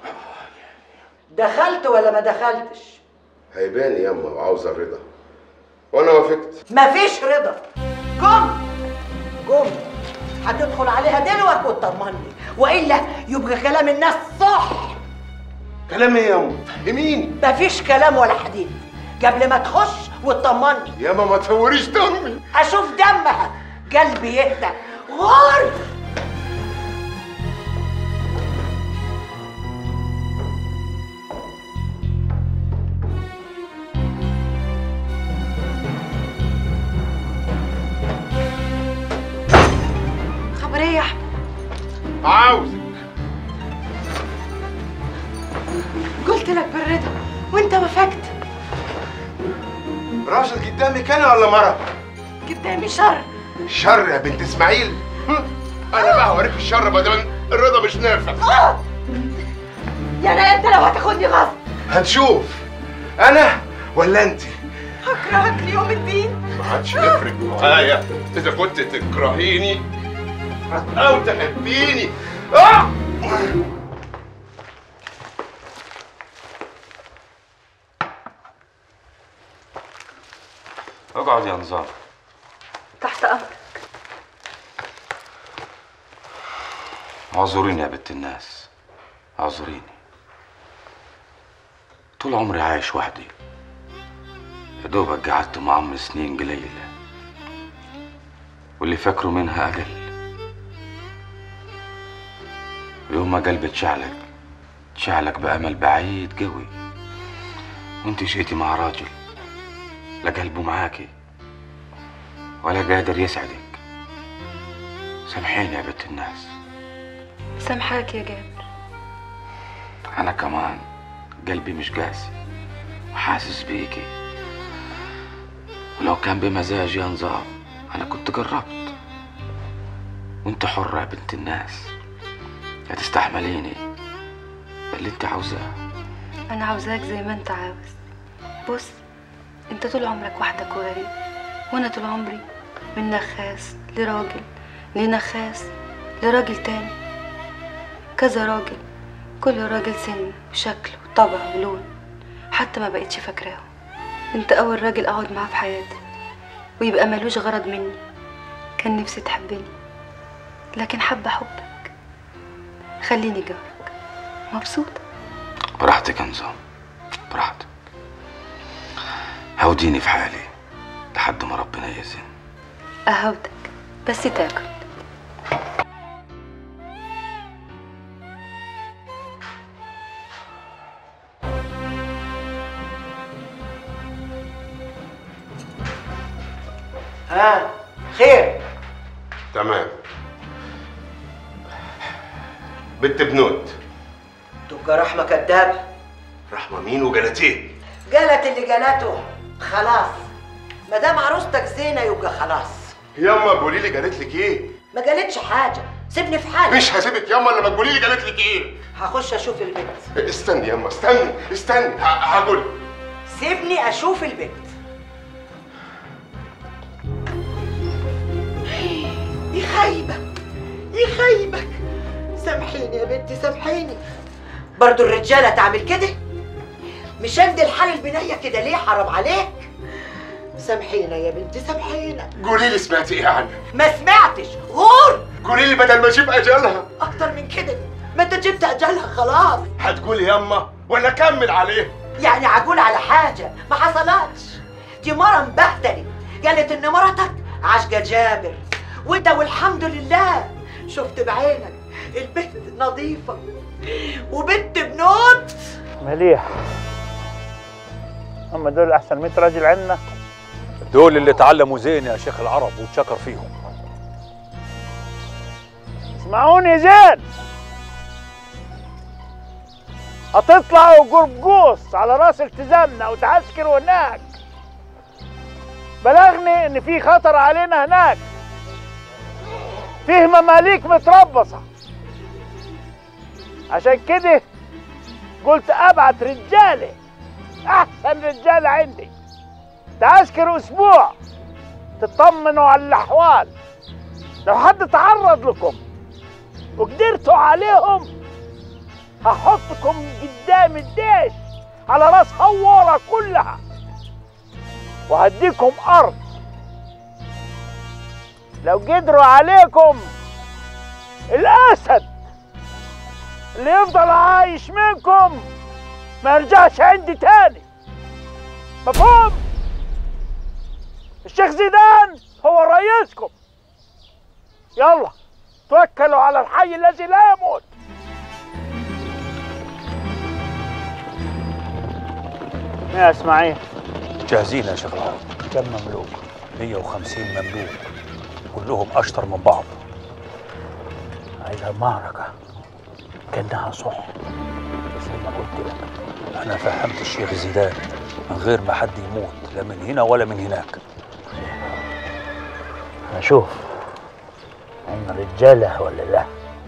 دخلت ولا ما دخلتش هيبان ياما وعاوزه الرضا وانا وافقت مفيش رضا قم قم هتدخل عليها دلوقتي وتطمني والا يبقى كلام الناس صح كلام ايه ياما فهميني مفيش كلام ولا حديد قبل ما تخش وتطمني ياما ما تفوريش دمي اشوف دمها قلبي يهدى غور خبر ايه يا احمد عاوزك قلت لك بالرضا وانت وافقت راجل قدامك انا ولا مرة قدامي شر شر يا بنت اسماعيل هم. انا بقى هوريك الشر ما دام الرضا مش نافع يعني انت لو هتاخدني غصب هنشوف انا ولا انت هكرهك ليوم الدين ما عادش يفرق معايا اذا كنت تكرهيني او تحبيني آه! اقعد يا نظام تحت امرك اعذريني يا بنت الناس اعذريني طول عمري عايش وحدي يا دوبك قعدت مع عمي سنين قليلة واللي فاكره منها أقل ويوم ما قلبي اتشعلق اتشعلق بأمل بعيد قوي وانت جيتي مع راجل لا قلبه معاكي ولا قادر يسعدك سامحيني يا بنت الناس سامحاك يا جابر أنا كمان قلبي مش قاسي وحاسس بيكي ولو كان بمزاجي يا نظام أنا كنت جربت وانت حرة يا بنت الناس يا تستحمليني اللي انت عاوزاه انا عاوزاك زي ما انت عاوز بص انت طول عمرك وحدك وغريب وانا طول عمري من نخاس لراجل لنخاس لراجل تاني كذا راجل كل راجل سن وشكل وطبع ولون حتى ما بقتش فاكراهم انت اول راجل اقعد معاه في حياتي ويبقى ملوش غرض مني كان نفسي تحبني لكن حابه حبك خليني جارك مبسوطه براحتك يا نظام براحتك هوديني في حالي لحد ما ربنا يأذن اهودك بس تاكل ها خير تمام بنت بنوت تبقى رحمه كدابه رحمه مين وجلاتيه قالت اللي قالته خلاص ما دام عروستك زينه يبقى خلاص ياما قولي لي قالت لك ايه ما قالتش حاجه سيبني في حالي مش هسيبك ياما لما تقولي لي قالت لك ايه هخش اشوف البنت استني ياما استني استني ه- هقول سيبني اشوف البنت يخيبك يخيبك سامحيني يا بنتي سامحيني برضو الرجاله تعمل كده مش عند الحال البنيه كده ليه حرام عليك سامحينا يا بنتي سامحينا قولي لي سمعتي ايه عنها ما سمعتش غور قولي لي بدل ما اجيب اجلها اكتر من كده ما انت جبت اجلها خلاص هتقولي ياما ولا كمل عليه يعني عجول على حاجة ما حصلتش دي مرة مبهدلة قالت ان مرتك عاشقة جابر وانت والحمد لله شفت بعينك البنت نظيفة وبنت بنوت مليح هم دول احسن 100 راجل عندنا دول اللي اتعلموا زين يا شيخ العرب وتشكر فيهم اسمعوني زين هتطلعوا قربقوس على راس التزامنا وتعسكروا هناك بلغني ان في خطر علينا هناك فيه مماليك متربصة عشان كده قلت ابعت رجالة احسن رجالة عندي تعسكروا اسبوع تطمنوا على الاحوال لو حد تعرض لكم وقدرتوا عليهم هحطكم قدام الديش على راس هوارة كلها وهديكم أرض لو قدروا عليكم الأسد اللي يفضل عايش منكم ما يرجعش عندي تاني مفهوم؟ الشيخ زيدان هو رئيسكم يلا توكلوا على الحي الذي لا يموت يا اسماعيل جاهزين يا شيخ العرب كم مملوك 150 مملوك كلهم اشطر من بعض عايزها معركة كأنها صح زي ما قلت لك انا فهمت الشيخ زيدان من غير ما حد يموت لا من هنا ولا من هناك نشوف هم رجالة ولا لا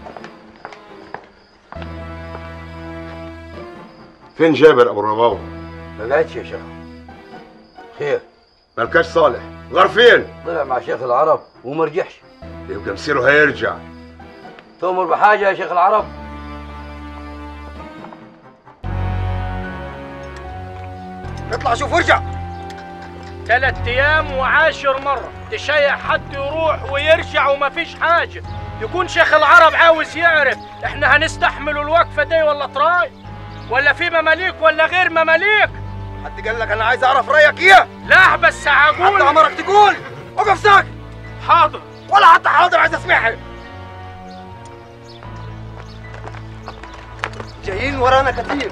فين جابر ابو الرباوي ما لقيتش يا شيخ خير ملكاش صالح غار فين طلع مع شيخ العرب وما رجعش يبقى مسيره هيرجع تؤمر بحاجة يا شيخ العرب اطلع شوف وارجع ثلاث ايام وعاشر مرة تشيع حد يروح ويرجع ومفيش حاجة يكون شيخ العرب عاوز يعرف احنا هنستحملوا الوقفة دي ولا تراي ولا في مماليك ولا غير مماليك حد قال لك انا عايز اعرف رايك ايه لا بس هقول حتى عمرك تقول وقف ساكت حاضر ولا حتى حاضر عايز اسمعها جايين ورانا كتير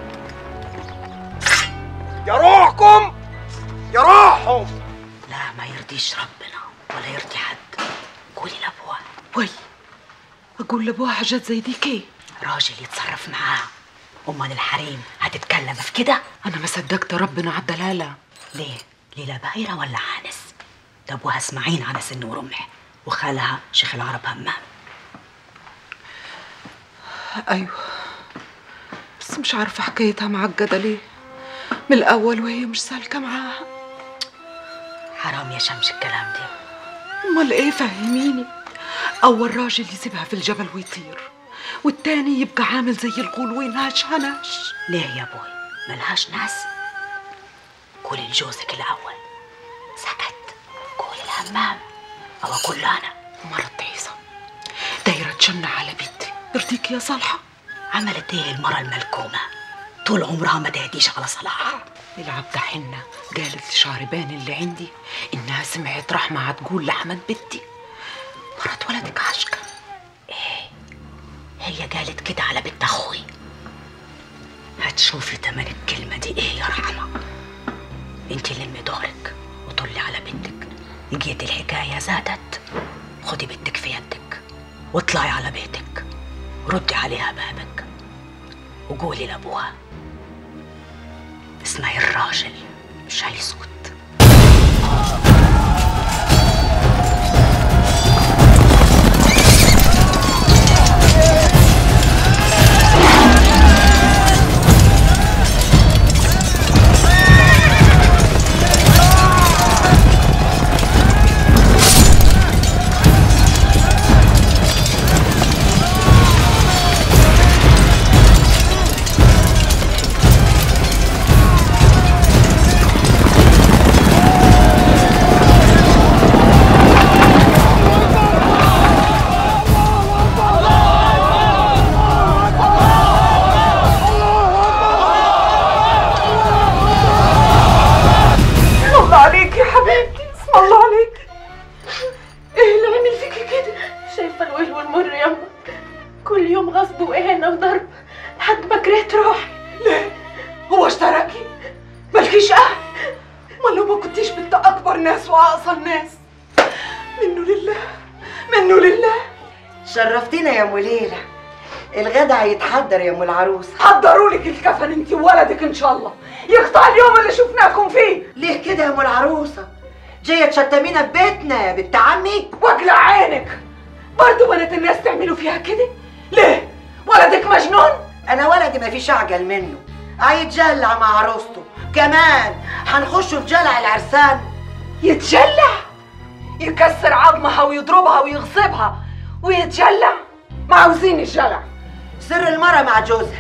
يا روحكم يا روحهم لا ما يرضيش ربنا ولا يرضي حد قولي لابوها وي اقول لابوها حاجات زي دي كيه راجل يتصرف معاه امال الحريم هتتكلم في كده انا ما صدقت ربنا على الدلاله ليه ليلى بايرة ولا حانس ده ابوها اسماعيل على سن ورمح وخالها شيخ العرب همام ايوه بس مش عارفه حكايتها معقده ليه من الاول وهي مش سالكه معاها حرام يا شمس الكلام ده امال ايه فهميني اول راجل يسيبها في الجبل ويطير والتاني يبقى عامل زي الغول وينهش هنش ليه يا ابوي ملهاش ناس قولي لجوزك الاول سكت قولي الهمام او اقول له انا مرت عيسى دايره تشنع على بنتي يرضيك يا صالحه عملت ايه المرة الملكومة طول عمرها ما تهديش على صلاح العبدة حنة قالت لشاربان اللي عندي إنها سمعت رحمة هتقول لأحمد بنتي مرات ولدك عشقة هي قالت كده على بنت اخوي هتشوفي تمن الكلمة دي ايه يا رحمة انت لمي دورك وطلي على بنتك جيت الحكاية زادت خدي بنتك في يدك واطلعي على بيتك ردي عليها بابك وقولي لابوها اسمعي الراجل مش هيسكت اسم الله عليك يا حبيبتي اسم الله عليك ايه اللي عمل فيكي كده شايفة الويل والمر يما كل يوم غصب وإهانة وضرب لحد ما كرهت روحي ليه هو اشتركي مالكيش اهل ولا ما كنتيش بنت اكبر ناس واقصر ناس منه لله منه لله شرفتينا يا ام ليلى الغدا هيتحضر يا ام العروسه حضروا لك الكفن انت وولدك ان شاء الله يقطع اليوم اللي شفناكم فيه ليه كده يا ام العروسه جايه تشتمينا في بيتنا يا بنت عمي واجلع عينك برضه بنات الناس تعملوا فيها كده ليه ولدك مجنون انا ولدي ما فيش اعجل منه هيتجلع مع عروسته كمان هنخشوا في جلع العرسان يتجلع يكسر عظمها ويضربها ويغصبها ويتجلع ما عاوزين الجلع سر المرة مع جوزها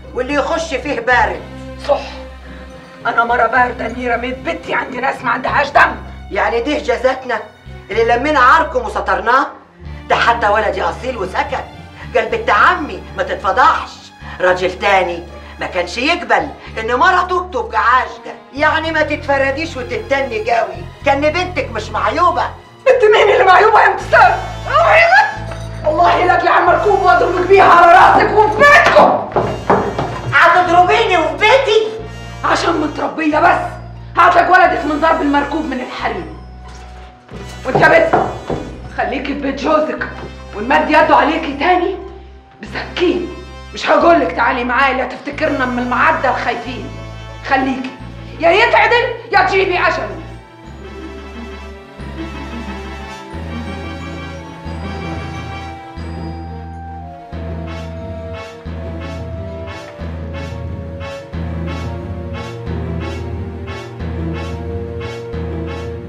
واللي يخش فيه بارد صح انا مره بارده اني رميت بنتي عند ناس ما عندهاش دم يعني ده جزاتنا اللي لمينا عاركم وسترناه ده حتى ولدي اصيل وسكت قال بنت عمي ما تتفضحش راجل تاني ما كانش يقبل ان مرته تبقى عاشقه يعني ما تتفرديش وتتني قوي كان بنتك مش معيوبه انت مين اللي معيوبه يا امتثال اوعي بس والله لك يا عم ركوب واضربك بيها على راسك وفي بيتكم هتضربيني وفي بيتي عشان متربيه بس هاتلك ولدك من ضرب المركوب من الحريم وانت يا بنت خليكي في بيت جوزك ونمد يده عليكي تاني بسكين مش هقولك تعالي معايا لا تفتكرنا من المعدة الخايفين خليكي يا يتعدل يا تجيبي عشان